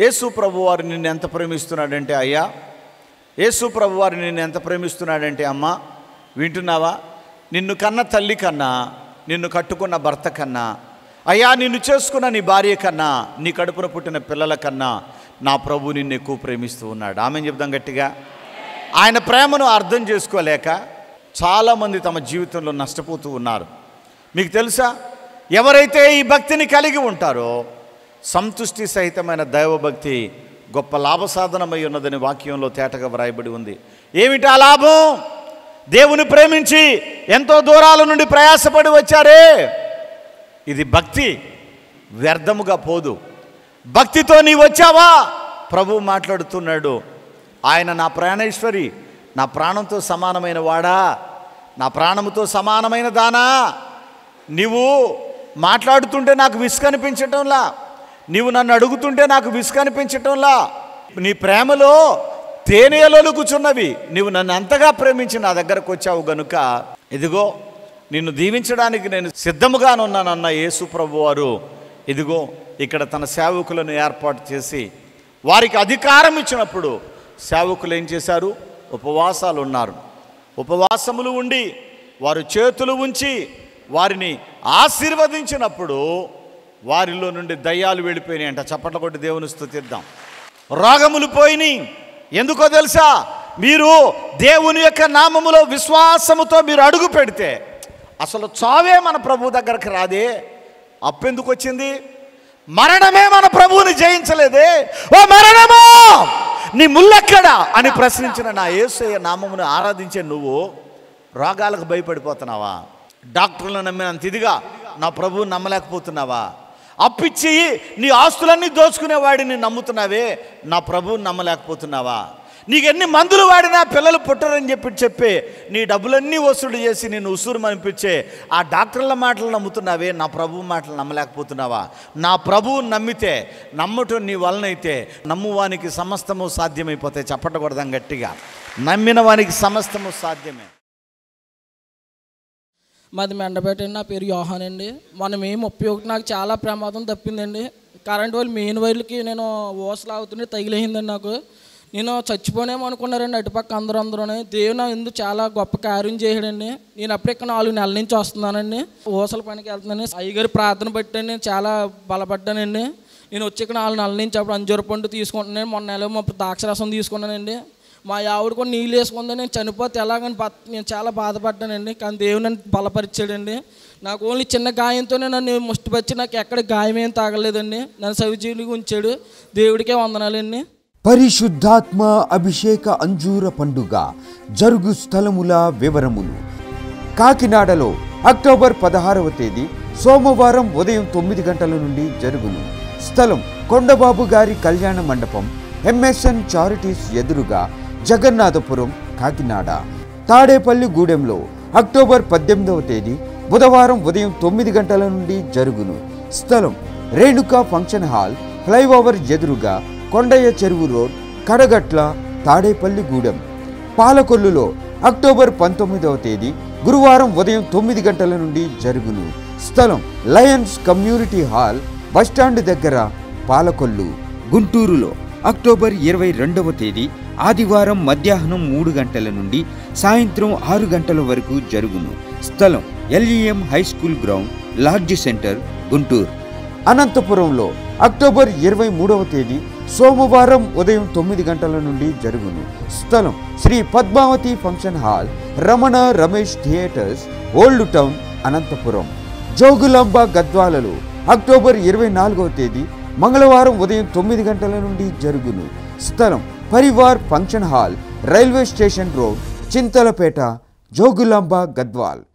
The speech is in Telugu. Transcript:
యేసు ప్రభు వారు నిన్ను ఎంత ప్రేమిస్తున్నాడంటే అయ్యా యేసు ప్రభు వారు నిన్ను ఎంత ప్రేమిస్తున్నాడంటే అమ్మ వింటున్నావా నిన్ను కన్న తల్లి కన్నా నిన్ను కట్టుకున్న భర్త కన్నా అయ్యా నిన్ను చేసుకున్న నీ భార్య కన్నా నీ కడుపున పుట్టిన పిల్లల కన్నా నా ప్రభు నిన్ను ఎక్కువ ప్రేమిస్తూ ఉన్నాడు ఆమె చెప్దాం గట్టిగా ఆయన ప్రేమను అర్థం చేసుకోలేక చాలామంది తమ జీవితంలో నష్టపోతూ ఉన్నారు మీకు తెలుసా ఎవరైతే ఈ భక్తిని కలిగి ఉంటారో సంతుష్టి సహితమైన దైవభక్తి గొప్ప లాభసాధనమై ఉన్నదని వాక్యంలో తేటగా వ్రాయబడి ఉంది ఏమిటి ఆ లాభం దేవుని ప్రేమించి ఎంతో దూరాల నుండి ప్రయాసపడి వచ్చారే ఇది భక్తి వ్యర్థముగా పోదు భక్తితో నీ వచ్చావా ప్రభు మాట్లాడుతున్నాడు ఆయన నా ప్రాణేశ్వరి నా ప్రాణంతో సమానమైన వాడా నా ప్రాణముతో సమానమైన దానా నీవు మాట్లాడుతుంటే నాకు విసుకనిపించటంలా నీవు నన్ను అడుగుతుంటే నాకు విసుకనిపించటంలా నీ ప్రేమలో తేనెలొలుకుచున్నవి నీవు నన్ను అంతగా ప్రేమించి నా దగ్గరకు వచ్చావు గనుక ఇదిగో నిన్ను దీవించడానికి నేను సిద్ధముగానున్నానన్న యేసు ప్రభు వారు ఇదిగో ఇక్కడ తన సేవకులను ఏర్పాటు చేసి వారికి అధికారం ఇచ్చినప్పుడు సేవకులు ఏం చేశారు ఉపవాసాలు ఉన్నారు ఉపవాసములు ఉండి వారు చేతులు ఉంచి వారిని ఆశీర్వదించినప్పుడు వారిలో నుండి దయ్యాలు వెళ్ళిపోయినాయి అంట చప్పట్ల కొట్టి దేవుని స్తుతిద్దాం రోగములు పోయినాయి ఎందుకో తెలుసా మీరు దేవుని యొక్క నామములో విశ్వాసముతో మీరు అడుగు పెడితే అసలు చావే మన ప్రభు దగ్గరకు రాదే అప్పెందుకు వచ్చింది మరణమే మన ప్రభువుని జయించలేదే ఓ మరణమా నీ ముల్లెక్కడా అని ప్రశ్నించిన నా యేసయ్య నామమును ఆరాధించే నువ్వు రోగాలకు భయపడిపోతున్నావా డాక్టర్లను నమ్మినంత ఇదిగా నా ప్రభువు నమ్మలేకపోతున్నావా అప్పిచ్చి నీ ఆస్తులన్నీ దోచుకునే వాడిని నమ్ముతున్నావే నా ప్రభువుని నమ్మలేకపోతున్నావా నీకు ఎన్ని మందులు వాడినా పిల్లలు పుట్టరని చెప్పి చెప్పి నీ డబ్బులన్నీ వసూలు చేసి నేను ఉసూరు అనిపించే ఆ డాక్టర్ల మాటలు నమ్ముతున్నావే నా ప్రభువు మాటలు నమ్మలేకపోతున్నావా నా ప్రభువు నమ్మితే నమ్మటం నీ వలనైతే నమ్మువానికి సమస్తము సాధ్యమైపోతాయి చెప్పటకూడదాం గట్టిగా నమ్మిన వానికి సమస్తము సాధ్యమే మాది మెండపేట అండి నా పేరు యోహాన్ అండి మనం ఏం ముప్పై ఒకటి నాకు చాలా ప్రమాదం తప్పిందండి కరెంట్ వైర్లు మెయిన్ వైర్లకి నేను ఓసలు అవుతుంటే తగిలేసిందండి నాకు నేను చచ్చిపోనేమో అనుకున్నారండి అటుపక్క అందరూ అందరూనే దేవుడు నా ఎందుకు చాలా గొప్ప కార్యం చేయడండి నేను అప్పుడే ఇక్కడ నాలుగు నెలల నుంచి వస్తున్నానండి ఓసల పనికి వెళ్తున్నాను అయ్యగారి ప్రార్థన బట్టి నేను చాలా బలపడ్డానండి నేను వచ్చి ఇక్కడ నాలుగు నెలల నుంచి అప్పుడు అంజూర పండు తీసుకుంటున్నాను మొన్న నెల మా ద్రాక్షరసం తీసుకున్నానండి మా ఆవిడ కూడా నీళ్ళు వేసుకుందని నేను చనిపోతే ఎలాగని బత్ నేను చాలా బాధపడ్డానండి కానీ దేవుడు నన్ను బలపరిచాడండి నాకు ఓన్లీ చిన్న గాయంతోనే నన్ను ముష్టిపరిచి నాకు ఎక్కడ గాయం ఏం తాగలేదండి నన్ను సవిజీవునిగా ఉంచాడు దేవుడికే వందనాలండి పరిశుద్ధాత్మ అభిషేక అంజూర పండుగ జరుగు స్థలముల వివరములు కాకినాడలో అక్టోబర్ పదహారవ తేదీ సోమవారం ఉదయం తొమ్మిది గంటల నుండి జరుగును స్థలం కొండబాబు గారి కళ్యాణ మండపం ఎంఎస్ఎన్ చారిటీస్ ఎదురుగా జగన్నాథపురం కాకినాడ తాడేపల్లి గూడెంలో అక్టోబర్ పద్దెనిమిదవ తేదీ బుధవారం ఉదయం తొమ్మిది గంటల నుండి జరుగును స్థలం రేణుకా ఫంక్షన్ హాల్ ఫ్లైఓవర్ ఎదురుగా కొండయ్య చెరువు రోడ్ కడగట్ల తాడేపల్లి గూడెం పాలకొల్లులో అక్టోబర్ పంతొమ్మిదవ తేదీ గురువారం ఉదయం తొమ్మిది గంటల నుండి జరుగును స్థలం లయన్స్ కమ్యూనిటీ హాల్ బస్టాండ్ దగ్గర పాలకొల్లు గుంటూరులో అక్టోబర్ ఇరవై రెండవ తేదీ ఆదివారం మధ్యాహ్నం మూడు గంటల నుండి సాయంత్రం ఆరు గంటల వరకు జరుగును స్థలం LEM high school ground lodge centre Guntur అనంతపురంలో అక్టోబర్ ఇరవై మూడవ తేదీ సోమవారం ఉదయం తొమ్మిది గంటల నుండి జరుగును స్థలం Shri Padmavathi function hall Ramana Ramesh theatres old town Anantapur Jogulamba గద్వాలలో అక్టోబర్ ఇరవై నాలుగవ తేదీ మంగళవారం ఉదయం తొమ్మిది గంటల నుండి జరుగును స్థలం Parivar function hall railway station road Chintalapeta Jogulamba Gadwal